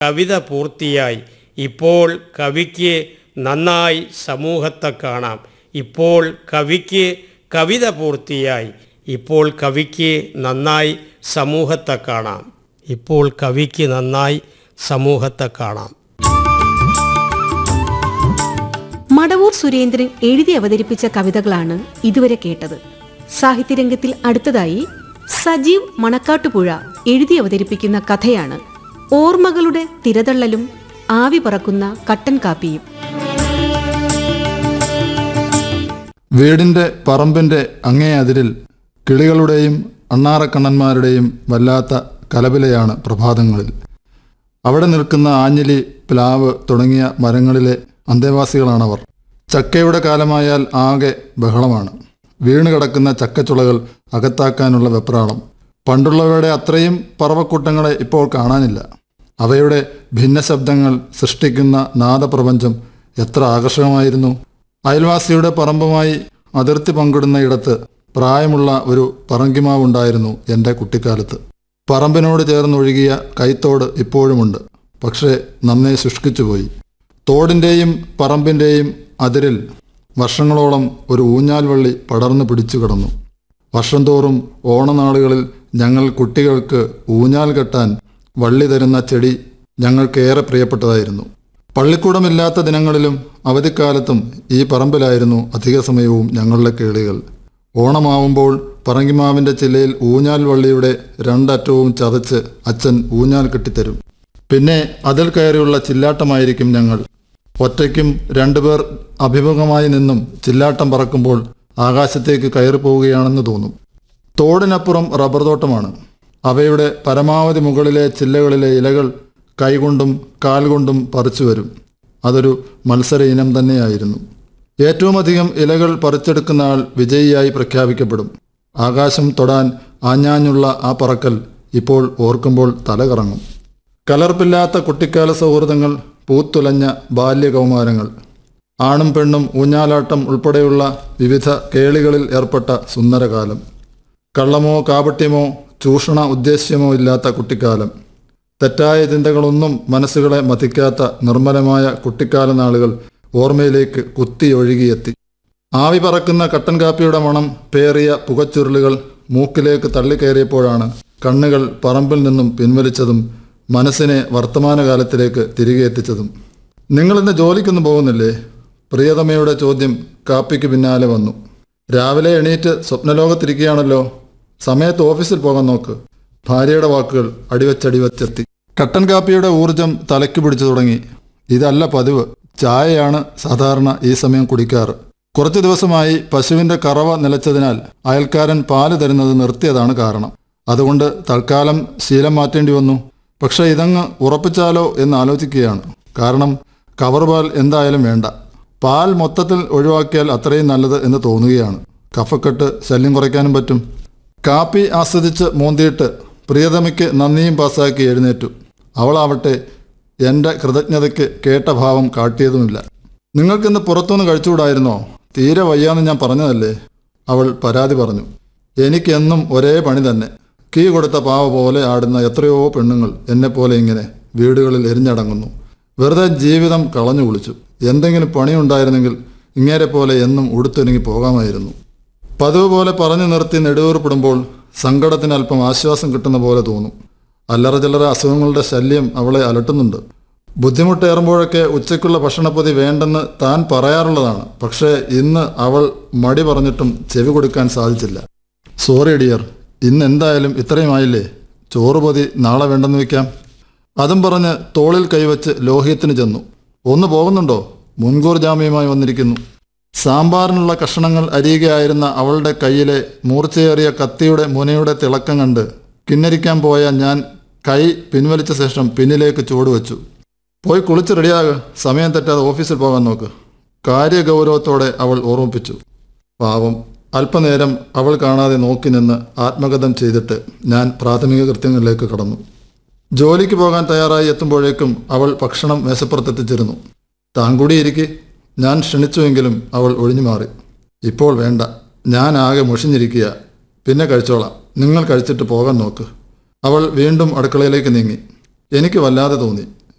കവിത പൂർത്തിയായി ഇപ്പോൾ കവിക്ക് നന്നായി സമൂഹത്തെ കാണാം ഇപ്പോൾ കവിക്ക് കവിത പൂർത്തിയായി ഇപ്പോൾ കവിക്ക് നന്നായി സമൂഹത്തെ കാണാം ഇപ്പോൾ കവിക്ക് നന്നായി സമൂഹത്തെ കാണാം മടവൂർ സുരേന്ദ്രൻ എഴുതി അവതരിപ്പിച്ച കവിതകളാണ് ഇതുവരെ കേട്ടത് സാഹിത്യരംഗത്തിൽ അടുത്തതായി സജീവ് മണക്കാട്ടുപുഴ എഴുതി അവതരിപ്പിക്കുന്ന കഥയാണ് ഓർമ്മകളുടെ തിരതള്ളലും ആവി പറക്കുന്ന കട്ടൻ കാപ്പിയും വീടിന്റെ പറമ്പിന്റെ അങ്ങേ അതിരിൽ കിളികളുടെയും അണ്ണാറക്കണ്ണന്മാരുടെയും വല്ലാത്ത കലപിലയാണ് പ്രഭാതങ്ങളിൽ അവിടെ നിൽക്കുന്ന ആഞ്ഞിലി പ്ലാവ് തുടങ്ങിയ മരങ്ങളിലെ അന്തേവാസികളാണവർ ചക്കയുടെ കാലമായാൽ ആകെ ബഹളമാണ് വീണ് കിടക്കുന്ന ചക്കച്ചുളകൾ അകത്താക്കാനുള്ള വെപ്രാളം പണ്ടുള്ളവയുടെ അത്രയും പറവക്കൂട്ടങ്ങളെ ഇപ്പോൾ കാണാനില്ല അവയുടെ ഭിന്നശബ്ദങ്ങൾ സൃഷ്ടിക്കുന്ന നാദപ്രപഞ്ചം എത്ര ആകർഷകമായിരുന്നു അയൽവാസിയുടെ പറമ്പുമായി അതിർത്തി പങ്കിടുന്ന ഇടത്ത് പ്രായമുള്ള ഒരു പറങ്കിമാവുണ്ടായിരുന്നു എൻ്റെ കുട്ടിക്കാലത്ത് പറമ്പിനോട് ചേർന്നൊഴുകിയ കൈത്തോട് ഇപ്പോഴുമുണ്ട് പക്ഷേ നന്നേ ശുഷ്കിച്ചുപോയി തോടിൻ്റെയും പറമ്പിൻ്റെയും അതിരിൽ വർഷങ്ങളോളം ഒരു ഊഞ്ഞാൽ വള്ളി പടർന്നു പിടിച്ചു കിടന്നു വർഷം തോറും ഓണനാളുകളിൽ ഞങ്ങൾ കുട്ടികൾക്ക് ഊഞ്ഞാൽ കെട്ടാൻ വള്ളി തരുന്ന ചെടി ഞങ്ങൾക്കേറെ പ്രിയപ്പെട്ടതായിരുന്നു പള്ളിക്കൂടമില്ലാത്ത ദിനങ്ങളിലും അവധിക്കാലത്തും ഈ പറമ്പിലായിരുന്നു അധിക സമയവും ഞങ്ങളുടെ കേളികൾ ഓണമാവുമ്പോൾ പറങ്കിമാവിൻ്റെ ചില്ലയിൽ ഊഞ്ഞാൽ വള്ളിയുടെ രണ്ടറ്റവും ചതച്ച് അച്ഛൻ ഊഞ്ഞാൽ കെട്ടിത്തരും പിന്നെ അതിൽ കയറിയുള്ള ചില്ലാട്ടമായിരിക്കും ഞങ്ങൾ ഒറ്റയ്ക്കും രണ്ടുപേർ അഭിമുഖമായി നിന്നും ചില്ലാട്ടം പറക്കുമ്പോൾ ആകാശത്തേക്ക് കയറി പോവുകയാണെന്ന് തോന്നും തോടിനപ്പുറം റബ്ബർ തോട്ടമാണ് അവയുടെ പരമാവധി മുകളിലെ ചില്ലകളിലെ ഇലകൾ കൈകൊണ്ടും കാൽകൊണ്ടും പറിച്ചു വരും അതൊരു മത്സര ഇനം തന്നെയായിരുന്നു ഏറ്റവും അധികം ഇലകൾ പറിച്ചെടുക്കുന്ന ആൾ വിജയിയായി പ്രഖ്യാപിക്കപ്പെടും ആകാശം തൊടാൻ ആഞ്ഞാഞ്ഞുള്ള ആ പറക്കൽ ഇപ്പോൾ ഓർക്കുമ്പോൾ തല കറങ്ങും കലർപ്പില്ലാത്ത കുട്ടിക്കാല സൗഹൃദങ്ങൾ പൂത്തുലഞ്ഞ ബാല്യകൗമാരങ്ങൾ ആണും പെണ്ണും ഊഞ്ഞാലാട്ടം ഉൾപ്പെടെയുള്ള വിവിധ കേളികളിൽ ഏർപ്പെട്ട സുന്ദരകാലം കള്ളമോ കാപട്യമോ ചൂഷണ ഉദ്ദേശ്യമോ ഇല്ലാത്ത കുട്ടിക്കാലം തെറ്റായ ചിന്തകളൊന്നും മനസ്സുകളെ മതിക്കാത്ത നിർമ്മലമായ കുട്ടിക്കാല നാളുകൾ ഓർമ്മയിലേക്ക് കുത്തിയൊഴുകിയെത്തി ആവി പറക്കുന്ന കട്ടൻ കാപ്പിയുടെ മണം പേറിയ പുകച്ചുരുളുകൾ മൂക്കിലേക്ക് തള്ളിക്കയറിയപ്പോഴാണ് കണ്ണുകൾ പറമ്പിൽ നിന്നും പിൻവലിച്ചതും മനസ്സിനെ വർത്തമാനകാലത്തിലേക്ക് തിരികെ എത്തിച്ചതും നിങ്ങളിന്ന് ജോലിക്കൊന്നും പോകുന്നില്ലേ പ്രിയതമയുടെ ചോദ്യം കാപ്പിക്ക് പിന്നാലെ വന്നു രാവിലെ എണീറ്റ് സ്വപ്നലോകത്തിരിക്കുകയാണല്ലോ സമയത്ത് ഓഫീസിൽ പോകാൻ നോക്ക് ഭാര്യയുടെ വാക്കുകൾ അടിവച്ചടിവച്ചെത്തി കട്ടൻ കാപ്പിയുടെ ഊർജം തലയ്ക്ക് പിടിച്ചു തുടങ്ങി ഇതല്ല പതിവ് ചായയാണ് സാധാരണ ഈ സമയം കുടിക്കാറ് കുറച്ചു ദിവസമായി പശുവിന്റെ കറവ നിലച്ചതിനാൽ അയൽക്കാരൻ പാല് തരുന്നത് നിർത്തിയതാണ് കാരണം അതുകൊണ്ട് തൽക്കാലം ശീലം മാറ്റേണ്ടി വന്നു പക്ഷേ ഇതങ്ങ് ഉറപ്പിച്ചാലോ എന്ന് ആലോചിക്കുകയാണ് കാരണം കവർ പാൽ എന്തായാലും വേണ്ട പാൽ മൊത്തത്തിൽ ഒഴിവാക്കിയാൽ അത്രയും നല്ലത് എന്ന് തോന്നുകയാണ് കഫക്കെട്ട് ശല്യം കുറയ്ക്കാനും പറ്റും കാപ്പി ആസ്വദിച്ച് മോന്തിയിട്ട് പ്രിയതമയ്ക്ക് നന്ദിയും പാസ്സാക്കി എഴുന്നേറ്റു അവളാവട്ടെ എൻ്റെ കൃതജ്ഞതയ്ക്ക് കേട്ട ഭാവം കാട്ടിയതുമില്ല നിങ്ങൾക്കിന്ന് പുറത്തുനിന്ന് കഴിച്ചുകൂടായിരുന്നോ തീരെ വയ്യാന്ന് ഞാൻ പറഞ്ഞതല്ലേ അവൾ പരാതി പറഞ്ഞു എനിക്കെന്നും ഒരേ പണി തന്നെ കീ കൊടുത്ത പാവ പോലെ ആടുന്ന എത്രയോ പെണ്ണുങ്ങൾ എന്നെപ്പോലെ ഇങ്ങനെ വീടുകളിൽ എരിഞ്ഞടങ്ങുന്നു വെറുതെ ജീവിതം കളഞ്ഞു കുളിച്ചു എന്തെങ്കിലും പണിയുണ്ടായിരുന്നെങ്കിൽ ഇങ്ങേരെ പോലെ എന്നും ഉടുത്തൊരുങ്ങി പോകാമായിരുന്നു പതിവ് പോലെ പറഞ്ഞു നിർത്തി നെടുവേർപ്പെടുമ്പോൾ സങ്കടത്തിന് അല്പം ആശ്വാസം കിട്ടുന്ന പോലെ തോന്നും അല്ലറ ചില്ലറ അസുഖങ്ങളുടെ ശല്യം അവളെ അലട്ടുന്നുണ്ട് ബുദ്ധിമുട്ടേറുമ്പോഴൊക്കെ ഉച്ചയ്ക്കുള്ള ഭക്ഷണപ്പൊതി വേണ്ടെന്ന് താൻ പറയാറുള്ളതാണ് പക്ഷേ ഇന്ന് അവൾ മടി പറഞ്ഞിട്ടും ചെവി കൊടുക്കാൻ സാധിച്ചില്ല സോറി ഡിയർ ഇന്ന് എന്തായാലും ഇത്രയും ആയില്ലേ ചോറ് പൊതി നാളെ വേണ്ടെന്ന് വയ്ക്കാം അതും പറഞ്ഞ് തോളിൽ കൈവച്ച് ലോഹ്യത്തിന് ചെന്നു ഒന്ന് പോകുന്നുണ്ടോ മുൻകൂർ ജാമ്യമായി വന്നിരിക്കുന്നു സാമ്പാറിനുള്ള കഷണങ്ങൾ അരിയുകയായിരുന്ന അവളുടെ കയ്യിലെ മൂർച്ചയേറിയ കത്തിയുടെ മുനയുടെ തിളക്കം കണ്ട് കിന്നരിക്കാൻ പോയ ഞാൻ കൈ പിൻവലിച്ച ശേഷം പിന്നിലേക്ക് ചുവടുവെച്ചു പോയി കുളിച്ച് റെഡിയാകുക സമയം തെറ്റാതെ ഓഫീസിൽ പോകാൻ നോക്ക് കാര്യഗൗരവത്തോടെ അവൾ ഓർമ്മിപ്പിച്ചു പാവം അല്പനേരം അവൾ കാണാതെ നോക്കി നിന്ന് ആത്മകഥം ചെയ്തിട്ട് ഞാൻ പ്രാഥമിക കൃത്യങ്ങളിലേക്ക് കടന്നു ജോലിക്ക് പോകാൻ തയ്യാറായി എത്തുമ്പോഴേക്കും അവൾ ഭക്ഷണം മേശപ്പുറത്തെത്തിച്ചിരുന്നു താൻ കൂടി ഇരിക്കെ ഞാൻ ക്ഷണിച്ചുവെങ്കിലും അവൾ ഒഴിഞ്ഞു മാറി ഇപ്പോൾ വേണ്ട ഞാൻ ആകെ മുഷിഞ്ഞിരിക്കുക പിന്നെ കഴിച്ചോളാം നിങ്ങൾ കഴിച്ചിട്ട് പോകാൻ നോക്ക് അവൾ വീണ്ടും അടുക്കളയിലേക്ക് നീങ്ങി എനിക്ക് വല്ലാതെ തോന്നി